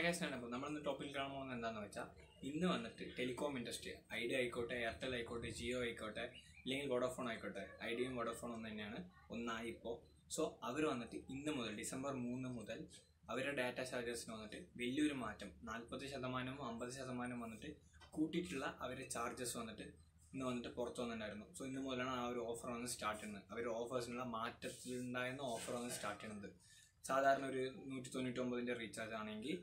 കേസിനാണ് അപ്പോൾ നമ്മളിന്ന് ടോപ്പിൽ കാണാൻ പോകുന്നത് എന്താണെന്ന് വെച്ചാൽ ഇന്ന് വന്നിട്ട് ടെലികോം ഇൻഡസ്ട്രി ഐഡിയ ആയിക്കോട്ടെ എയർടെൽ ആയിക്കോട്ടെ ജിയോ ആയിക്കോട്ടെ ഇല്ലെങ്കിൽ വോഡോഫോൺ ആയിക്കോട്ടെ ഐഡിയയും വോഡോഫോണും തന്നെയാണ് ഒന്നായി ഇപ്പോൾ സോ അവർ വന്നിട്ട് ഇന്ന് മുതൽ ഡിസംബർ മൂന്ന് മുതൽ അവരുടെ ഡാറ്റ ചാർജസിന് വന്നിട്ട് വലിയൊരു മാറ്റം നാൽപ്പത് ശതമാനവും അമ്പത് ശതമാനവും വന്നിട്ട് കൂട്ടിയിട്ടുള്ള അവരുടെ ചാർജസ് വന്നിട്ട് ഇന്ന് വന്നിട്ട് പുറത്തു വന്നിട്ടുണ്ടായിരുന്നു സോ ഇന്ന് മുതലാണ് ആ ഒരു ഓഫർ വന്ന് സ്റ്റാർട്ട് ചെയ്യുന്നത് അവരുടെ ഓഫേഴ്സിനുള്ള മാറ്റത്തിലുണ്ടായിരുന്ന ഓഫർ വന്ന് സ്റ്റാർട്ട് ചെയ്യുന്നത് സാധാരണ ഒരു നൂറ്റി തൊണ്ണൂറ്റൊമ്പതിൻ്റെ റീചാർജ് ആണെങ്കിൽ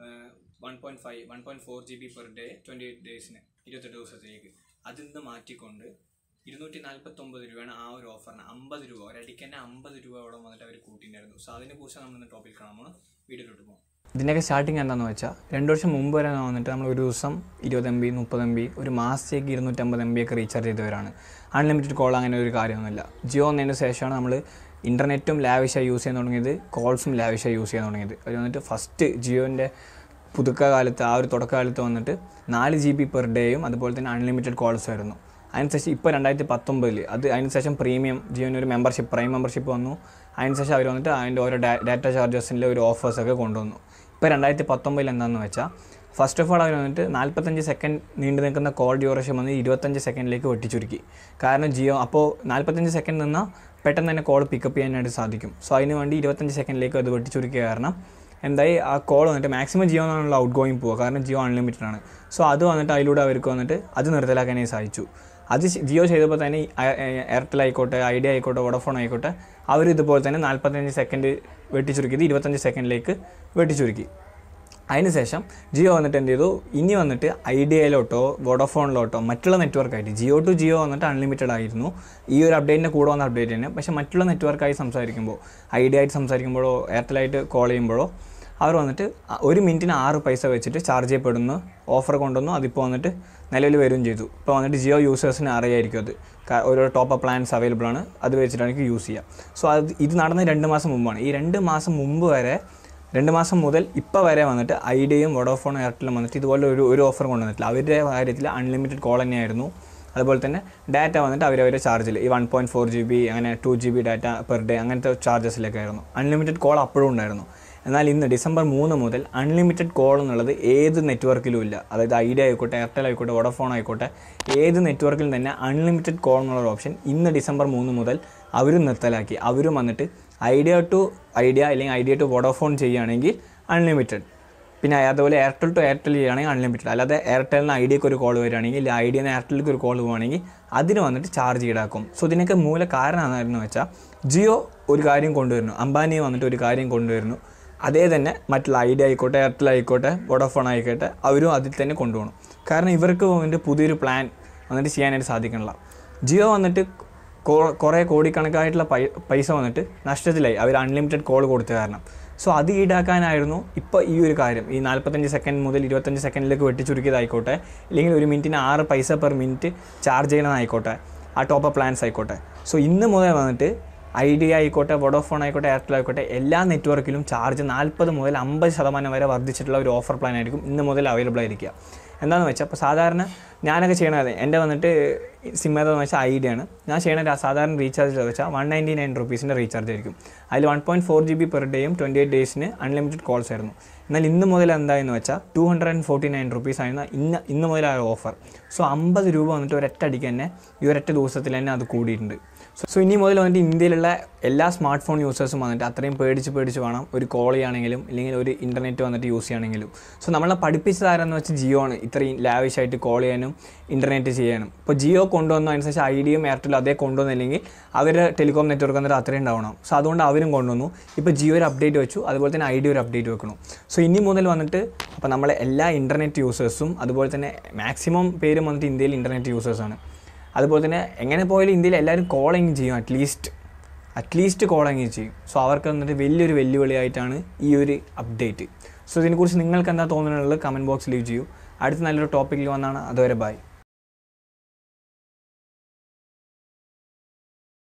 one point five one point four G B per day twenty eight ഡേയ്സിന് ഇരുപത്തെട്ട് ദിവസത്തേക്ക് അതിൽ നിന്ന് മാറ്റിക്കൊണ്ട് ഇരുന്നൂറ്റി നാൽപ്പത്തൊമ്പത് രൂപയാണ് ആ ഒരു ഓഫറിന് അമ്പത് രൂപ ഒരടിക്ക് തന്നെ അമ്പത് രൂപയോളം വന്നിട്ട് അവർ കൂട്ടിയിട്ടുണ്ടായിരുന്നു സോ അതിനെക്കുറിച്ച് നമ്മൾ ഇന്ന് ടോപ്പിൽ കാണാൻ വീഡിയോയിലോട്ട് പോകും ഇതിൻ്റെയൊക്കെ സ്റ്റാർട്ടിങ് എന്താണെന്ന് വെച്ചാൽ രണ്ട് വർഷം മുമ്പ് വരെ വന്നിട്ട് നമ്മൾ ഒരു ദിവസം ഇരുപത് എം ബി മുപ്പത് എം ബി ഒരു മാസത്തേക്ക് ഇരുന്നൂറ്റമ്പത് എം ബി ഒക്കെ റീചാർജ് ചെയ്തവരാണ് അൺലിമിറ്റഡ് കോൾ അങ്ങനെ ഒരു കാര്യമൊന്നുമില്ല ജിയോ വന്നതിന് ശേഷമാണ് നമ്മൾ ഇൻ്റർനെറ്റും ലാവിഷായി യൂസ് ചെയ്യാൻ തുടങ്ങിയത് കോൾസും ലാവിഷായി യൂസ് ചെയ്യാൻ തുടങ്ങിയത് അത് വന്നിട്ട് ഫസ്റ്റ് ജിയോൻ്റെ പുതുക്ക കാലത്ത് ആ ഒരു തുടക്കകാലത്ത് വന്നിട്ട് നാല് ജി ബി പെർ ഡേയും അതുപോലെ തന്നെ അൺലിമിറ്റഡ് കോൾസ് ആയിരുന്നു അതിനുശേഷം ഇപ്പോൾ രണ്ടായിരത്തി പത്തൊമ്പതിൽ അത് അതിനുശേഷം പ്രീമിയം ജിയോന് ഒരു മെമ്പർഷിപ്പ് പ്രൈം മെമ്പർഷിപ്പ് വന്നു അതിനുശേഷം അവർ വന്നിട്ട് അതിൻ്റെ ഓരോ ഡാറ്റ ചാർജസിൻ്റെ ഒരു ഓഫേഴ്സൊക്കെ കൊണ്ടുവന്നു ഇപ്പോൾ രണ്ടായിരത്തി പത്തൊമ്പതിൽ എന്താണെന്ന് വെച്ചാൽ ഫസ്റ്റ് ഓഫ് ഓൾ അവർ വന്നിട്ട് നാൽപ്പത്തഞ്ച് സെക്കൻഡ് നീണ്ടു നിൽക്കുന്ന കോൾ ഡ്യൂറേഷൻ വന്ന് ഇരുപത്തഞ്ച് സെക്കൻഡിലേക്ക് വെട്ടിച്ചുരുക്കി കാരണം ജിയോ അപ്പോൾ നാൽപ്പത്തഞ്ച് സെക്കൻഡ് നിന്നാൽ പെട്ടെന്ന് തന്നെ കോൾ പിക്കപ്പ് ചെയ്യാനായിട്ട് സാധിക്കും സോ അതിന് വേണ്ടി ഇരുപത്തഞ്ച് സെക്കൻഡിലേക്ക് അത് വെട്ടിച്ചുരുക്കിയ കാരണം എന്തായി ആ കോൾ വന്നിട്ട് മാക്സിമം ജിയോ എന്നാണല്ലോ ഔട്ട് ഗോയിങ് പോവുക കാരണം ജിയോ അൺലിമിറ്റഡ് ആണ് സോ അത് വന്നിട്ട് അതിലൂടെ അവർക്ക് വന്നിട്ട് അത് നിർത്തലാക്കാനായി സാധിച്ചു അത് ശ- ജിയോ ചെയ്തപ്പോൾ തന്നെ ഈ എ- എ- എയർടെൽ ആയിക്കോട്ടെ ഐഡിയ ആയിക്കോട്ടെ വോഡഫോൺ ആയിക്കോട്ടെ അവർ ഇതുപോലെ തന്നെ നാൽപ്പത്തഞ്ച് സെക്കൻഡ് വെട്ടിച്ചുരുക്കിയത് ഇരുപത്തഞ്ച് സെക്കൻഡിലേക്ക് വെട്ടിച്ചുരുക്കി അതിനുശേഷം ജിയോ വന്നിട്ട് എന്ത് ചെയ്തു ഇനി വന്നിട്ട് ഐഡിയയിലോട്ടോ വോഡോഫോണിലോട്ടോ മറ്റുള്ള നെറ്റ്വർക്കായിട്ട് ജിയോ ടു ജിയോ വന്നിട്ട് അൺലിമിറ്റഡ് ആയിരുന്നു ഈ ഒരു അപ്ഡേറ്റിൻ്റെ കൂടെ വന്ന അപ്ഡേറ്റ് തന്നെ പക്ഷേ മറ്റുള്ള നെറ്റ്വർക്കായി സംസാരിക്കുമ്പോൾ ഐഡിയ ആയിട്ട് സംസാരിക്കുമ്പോഴോ എയർടെലായിട്ട് കോൾ ചെയ്യുമ്പോഴോ അവർ വന്നിട്ട് അ- ഒരു മിനിറ്റിന് ആറ് പൈസ വെച്ചിട്ട് ചാർജ് ചെയ്യപ്പെടുന്നു ഓഫർ കൊണ്ടുവന്നു അതിപ്പോൾ വന്നിട്ട് നിലവിൽ വരികയും ചെയ്തു ഇപ്പോൾ വന്നിട്ട് ജിയോ യൂസേഴ്സിന് അറിയായിരിക്കും അത് ക- ഓരോ ടോപ്പ് അപ്പ് പ്ലാൻസ് അവൈലബിൾ ആണ് അത് വെച്ചിട്ടാണ് എനിക്ക് യൂസ് ചെയ്യുക സോ അത് ഇത് നടന്ന രണ്ട് മാസം മുമ്പാണ് ഈ രണ്ട് മാസം മുമ്പ് വരെ രണ്ട് മാസം മുതൽ ഇപ്പോൾ വരെ വന്നിട്ട് ഐഡിയയും വോഡോഫോണും എയർടെലും വന്നിട്ട് ഇതുപോലെ ഒരു ഒരു ഓഫർ കൊണ്ടുവന്നിട്ടില്ല അവരുടെ കാര്യത്തിൽ അൺലിമിറ്റഡ് കോൾ തന്നെയായിരുന്നു അതുപോലെ തന്നെ ഡാറ്റ വന്നിട്ട് അവരവരെ ചാർജിൽ ഈ one point four G B അങ്ങനെ two G B data per day അങ്ങനത്തെ ചാർജസിലൊക്കെ ആയിരുന്നു അൺലിമിറ്റഡ് കോൾ അപ്പോഴും ഉണ്ടായിരുന്നു എന്നാൽ ഇന്ന് ഡിസംബർ മൂന്ന് മുതൽ അൺലിമിറ്റഡ് കോൾ എന്നുള്ളത് ഏത് നെറ്റ്വർക്കിലും ഇല്ല അതായത് ഐഡിയ ആയിക്കോട്ടെ എയർടെൽ ആയിക്കോട്ടെ വോഡോഫോൺ ആയിക്കോട്ടെ ഏത് നെറ്റ്വർക്കിലും തന്നെ അൺലിമിറ്റഡ് കോൾ എന്നുള്ള ഓപ്ഷൻ ഇന്ന് ഡിസംബർ മൂന്ന് മുതൽ അവരും നിർത്തലാക്കി അവരും വന്നിട്ട് ഐഡിയ ടു ഐഡിയ അല്ലെങ്കിൽ ഐഡിയ ടു വോഡോഫോൺ ചെയ്യുകയാണെങ്കിൽ അൺലിമിറ്റഡ് പിന്നെ അതുപോലെ എയർടെൽ ടു എയർടെൽ ചെയ്യുകയാണെങ്കിൽ അൺലിമിറ്റഡ് അല്ലാതെ എയർടെലിന് ഐഡിയക്ക് ഒരു കോൾ വരികയാണെങ്കിൽ ഇല്ല ഐഡിയന്ന് എയർടെലിലേക്ക് ഒരു കോൾ പോവുകയാണെങ്കിൽ അതിന് വന്നിട്ട് ചാർജ് ഈടാക്കും സോ ഇതിനൊക്കെ മൂല കാരണം എന്തായിരുന്നു വെച്ചാൽ ജിയോ ഒരു കാര്യം കൊണ്ടുവരുന്നു അംബാനി വന്നിട്ട് ഒരു കാര്യം കൊണ്ടുവരുന്നു അതേ തന്നെ മറ്റുള്ള ഐഡിയ ആയിക്കോട്ടെ എയർടെൽ ആയിക്കോട്ടെ വോഡോഫോൺ ആയിക്കോട്ടെ അവരും അതിൽ തന്നെ കൊണ്ടുപോകണം കാരണം ഇവർക്ക് വന്നിട്ട് പുതിയൊരു പ്ലാൻ വന്നിട്ട് ചെയ്യാനായിട്ട് സാധിക്കണില്ല ജിയോ വന്നിട്ട് കോ- കുറേ കോടിക്കണക്കായിട്ടുള്ള പൈ പൈസ വന്നിട്ട് നഷ്ടത്തിലായി അവർ അൺലിമിറ്റഡ് കോൾ കൊടുത്ത കാരണം സോ അത് ഈടാക്കാനായിരുന്നു ഇപ്പോൾ ഈ ഒരു കാര്യം ഈ നാൽപ്പത്തഞ്ച് സെക്കൻഡ് മുതൽ ഇരുപത്തഞ്ച് സെക്കൻഡിലേക്ക് വെട്ടിച്ചുരുക്കിയതായിക്കോട്ടെ ഇല്ലെങ്കിൽ ഒരു മിനിറ്റിന് ആറ് പൈസ പെർ മിനിറ്റ് ചാർജ് ചെയ്യണതായിക്കോട്ടെ ആ ടോപ്പ് പ്ലാൻസ് ആയിക്കോട്ടെ സോ ഇന്ന് മുതൽ വന്നിട്ട് ഐഡിയ ആയിക്കോട്ടെ വോഡോഫോൺ ആയിക്കോട്ടെ എയർടെൽ ആയിക്കോട്ടെ എല്ലാ നെറ്റ്വർക്കിലും ചാർജ് നാൽപ്പത് മുതൽ അമ്പത് ശതമാനം വരെ വർദ്ധിച്ചിട്ടുള്ള ഒരു ഓഫർ പ്ലാൻ ആയിരിക്കും ഇന്ന് മുതൽ അവൈലബിൾ ആയിരിക്കുക എന്താണെന്ന് വെച്ചാൽ അപ്പോൾ സാധാരണ ഞാനൊക്കെ ചെയ്യണത് എൻ്റെ വന്നിട്ട് സിം ഏതാണെന്ന് വെച്ചാൽ ഐഡിയ ആണ് ഞാൻ ചെയ്യണ ഒരു സാധാരണ റീചാർജ് വെച്ചാൽ വൺ നയൻറ്റി നയൻ റുപ്പീസിൻ്റെ റീചാർജ് ആയിരിക്കും അതിൽ one point four G B per ഡേയും ട്വൻറ്റി എയ്റ്റ് ഡേയ്സിന് അൺലിമിറ്റഡ് കോൾസ് ആയിരുന്നു എന്നാൽ ഇന്ന് മുതൽ എന്തായെന്ന് വെച്ചാൽ two hundred and forty nine rupees ആയിരുന്ന ഇന്ന് ഇന്ന് മുതൽ ആ ഓഫർ സോ അമ്പത് രൂപ വന്നിട്ട് ഒരൊറ്റ അടിക്ക് തന്നെ ഈ ഒരൊറ്റ ദിവസത്തിൽ തന്നെ അത് കൂടിയിട്ടുണ്ട് സോ സോ ഇനി മുതൽ വന്നിട്ട് ഇന്ത്യയിലുള്ള എല്ലാ സ്മാർട്ട് ഫോൺ യൂസേഴ്സും വന്നിട്ട് അത്രയും പേടിച്ച് പേടിച്ച് വേണം ഒരു കോൾ ചെയ്യുകയാണെങ്കിലും അല്ലെങ്കിൽ ഒരു ഇൻ്റർനെറ്റ് വന്നിട്ട് യൂസ് ചെയ്യുകയാണെങ്കിലും സോ നമ്മളെ പഠിപ്പിച്ചതാരെന്ന് വെച്ചാൽ ജിയോ ആണ് ഇത്രയും ലാവിഷായിട്ട് കോൾ ചെയ്യാനും ഇൻ്റർനെറ്റ് ചെയ്യാനും ഇപ്പോൾ ജിയോ കൊണ്ടുവന്ന അനുസരിച്ച് ഐഡിയയും എയർടെലും അതേ കൊണ്ടുവന്നില്ലെങ്കിൽ അവരുടെ ടെലികോം നെറ്റ്വർക്ക് വന്നിട്ട് അത്രയും ഉണ്ടാവണം സോ അതുകൊണ്ട് അവരും കൊണ്ടുവന്നു ഇപ്പോൾ ജിയോ ഒരു അപ്ഡേറ്റ് വെച്ചു അതുപോലെ തന്നെ ഐഡിയ ഒരു അപ്ഡേറ്റ് വെക്കണം സോ ഇനി മുതൽ വന്നിട്ട് അപ്പോൾ നമ്മളെ എല്ലാ ഇൻ്റർനെറ്റ് യൂസേഴ്സും അതുപോലെ തന്നെ മാക്സിമം പേരും വന്നിട്ട് ഇന്ത്യയിൽ ഇൻ്റർനെറ്റ് യൂസേഴ്സാണ് അതുപോലെ തന്നെ എങ്ങനെ പോയാലും ഇന്ത്യയിൽ എല്ലാവരും കോളിങ് ചെയ്യും അറ്റ്ലീസ്റ്റ് അറ്റ്ലീസ്റ്റ് കോളിങ് ചെയ്യും സോ അവർക്ക് വന്നിട്ട് വലിയൊരു വെല്ലുവിളിയായിട്ടാണ് ഈ ഒരു അപ്ഡേറ്റ് സോ ഇതിനെക്കുറിച്ച് നിങ്ങൾക്ക് എന്താ തോന്നുന്നുള്ളത് കമൻറ്റ് ബോക്സിൽ ലീവ് ചെയ്യൂ അടുത്ത നല്ലൊരു ടോപ്പിക്കിൽ വന്നാണ് അതുവരെ ബൈ